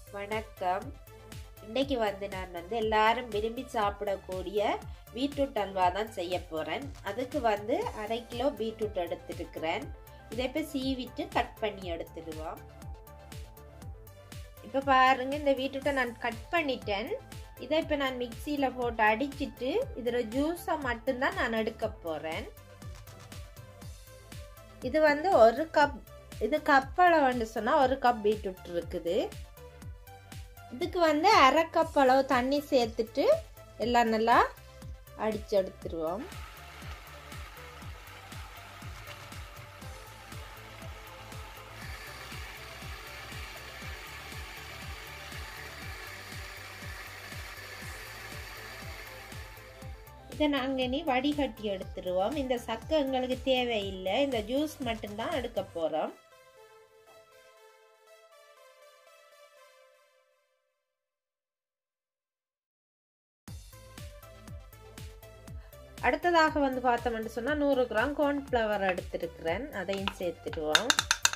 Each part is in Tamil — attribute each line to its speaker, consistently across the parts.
Speaker 1: வணக்கம் இன்னைக்கு வந்து நான் வந்து எல்லாரும் விரும்பி சாப்பிடக்கூடிய பீட்ரூட் அல்வா தான் செய்ய போகிறேன் அதுக்கு வந்து அரை கிலோ பீட்ரூட் எடுத்துருக்கிறேன் இதை இப்போ சீவிட்டு கட் பண்ணி எடுத்துடுவோம் இப்போ பாருங்க இந்த பீட்ரூட்டை நான் கட் பண்ணிட்டேன் இதை இப்போ நான் மிக்சியில் போட்டு அடிச்சிட்டு இதில் ஜூஸை மட்டும்தான் நான் எடுக்க போகிறேன் இது வந்து ஒரு கப் இது கப்பளவுன்னு சொன்னால் ஒரு கப் பீட்ரூட் இருக்குது இதுக்கு வந்து அரை கப் அளவு தண்ணி சேர்த்துட்டு எல்லாம் நல்லா அடிச்சு எடுத்துருவோம் இதை நாங்கள் இனி வடிகட்டி எடுத்துருவோம் இந்த சக்கை எங்களுக்கு தேவையில்லை இந்த ஜூஸ் மட்டும்தான் எடுக்க போகிறோம் அடுத்ததாக வந்து பார்த்தோம்னு சொன்னால் நூறு கிராம் கார்ன்ஃப்ளவர் எடுத்துருக்கிறேன் அதையும் சேர்த்துடுவோம்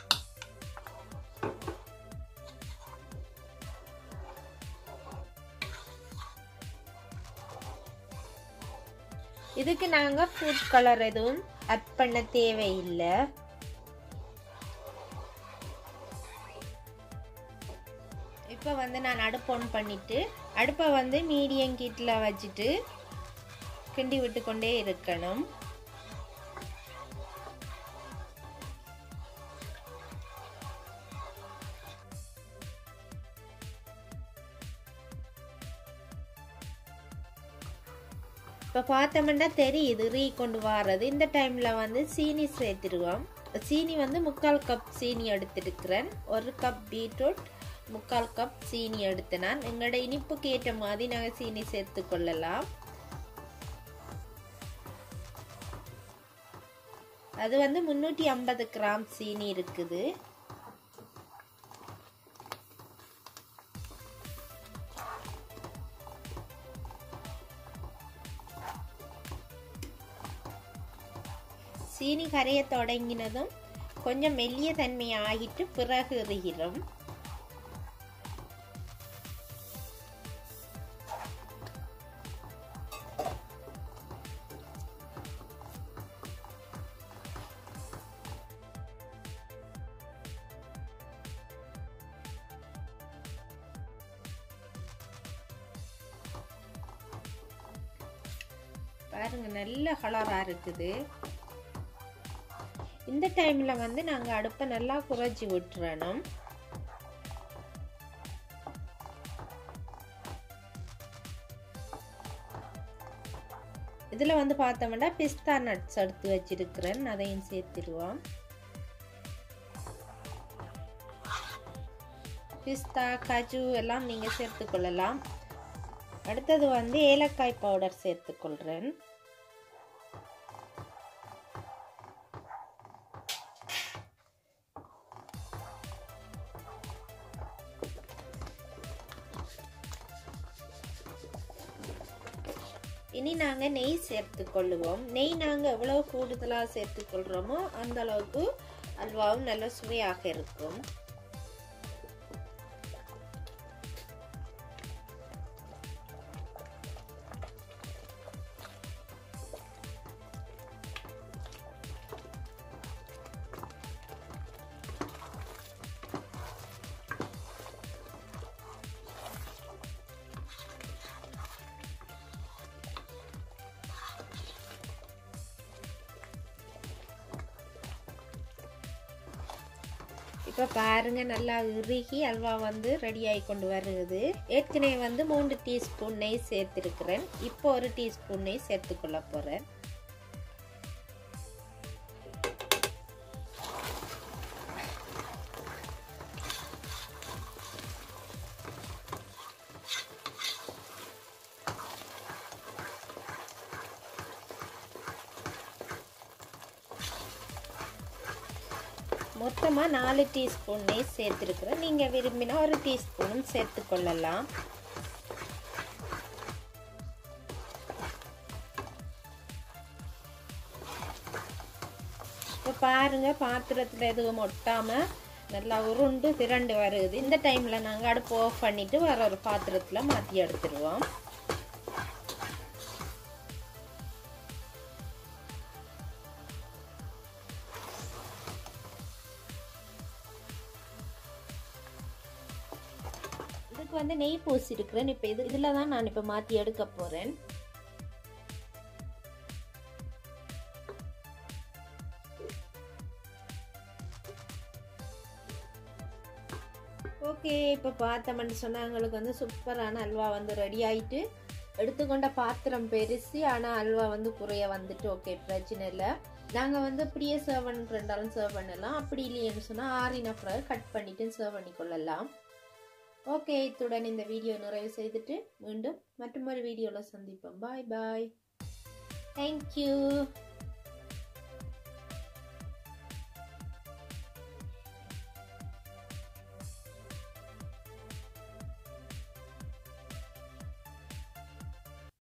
Speaker 1: இதுக்கு நாங்கள் ஃபுட் கலர் எதுவும் அட் பண்ண தேவையில்லை இப்போ வந்து நான் அடுப்பு ஆன் பண்ணிட்டு அடுப்பை வந்து மீடியம் கீட்டில் வச்சுட்டு கிண்டி விட்டு கொண்டே இருக்கணும் இப்போ பார்த்தோம்னா தெரியுது ரீ கொண்டு வர்றது இந்த டைமில் வந்து சீனி சேர்த்துருவோம் சீனி வந்து முக்கால் கப் சீனி எடுத்துருக்கிறேன் ஒரு கப் பீட்ரூட் முக்கால் கப் சீனி எடுத்து நான் எங்களோட இனிப்புக்கு ஏற்ற மாதிரி நாங்கள் சீனி சேர்த்து கொள்ளலாம் அது வந்து முந்நூற்றி ஐம்பது கிராம் சீனி இருக்குது சீனி கரைய தொடங்கினதும் கொஞ்சம் மெல்லிய தன்மை ஆகிட்டு பிறகு எறிகிறோம் பாருங்க நல்ல கலராக இருக்குது இந்த டைமில் வந்து நாங்கள் அடுப்பை நல்லா குறைச்சி விட்டுறணும் இதில் வந்து பார்த்தோம்னா பிஸ்தா நட்ஸ் எடுத்து வச்சிருக்கிறேன் அதையும் சேர்த்துருவோம் பிஸ்தா கஜு எல்லாம் நீங்கள் சேர்த்துக்கொள்ளலாம் அடுத்தது வந்து ஏலக்காய் பவுடர் சேர்த்துக்கொள்கிறேன் இனி நாங்கள் நெய் சேர்த்து கொள்ளுவோம் நெய் நாங்கள் எவ்வளோ கூடுதலாக சேர்த்து கொள்கிறோமோ அந்த அளவுக்கு அல்வாவும் நல்ல சுவையாக இருக்கும் இப்போ பாருங்க நல்லா இறுகி அல்வா வந்து ரெடி ஆகி கொண்டு வருது ஏற்கனவே வந்து மூன்று டீஸ்பூன் நெய் சேர்த்துருக்கிறேன் இப்போ ஒரு டீஸ்பூன் நெய் சேர்த்துக்கொள்ள போகிறேன் மொத்தமாக நாலு டீஸ்பூன் நெய் சேர்த்துருக்குறேன் நீங்கள் விரும்பினா ஒரு டீஸ்பூனும் சேர்த்துக்கொள்ளலாம் இப்போ பாருங்கள் பாத்திரத்தில் எதுவும் ஒட்டாமல் நல்லா உருண்டு திரண்டு வருது இந்த டைமில் நாங்கள் அடுப்பு ஆஃப் பண்ணிவிட்டு வேற ஒரு பாத்திரத்தில் மாற்றி எடுத்துருவோம் இதுக்கு வந்து நெய் பூசி இருக்கிறேன் இப்போ இது இதில் தான் நான் இப்போ மாற்றி எடுக்க போகிறேன் ஓகே இப்போ பார்த்தோம்னு சொன்னால் எங்களுக்கு வந்து சூப்பரான அல்வா வந்து ரெடி ஆயிட்டு எடுத்துக்கொண்ட பாத்திரம் பெருசு ஆனால் அல்வா வந்து குறைய வந்துட்டு ஓகே பிரச்சனை இல்லை நாங்கள் வந்து அப்படியே சர்வ் பண்ணுறதாலும் சர்வ் பண்ணலாம் அப்படி இல்லையேன்னு சொன்னால் ஆறின பிறகு கட் பண்ணிட்டு சர்வ் பண்ணிக்கொள்ளலாம் ஓகே இத்துடன் இந்த வீடியோ நிறைவு செய்துட்டு மீண்டும் மற்றொரு வீடியோவில் சந்திப்போம் பாய் பாய் தேங்க்யூ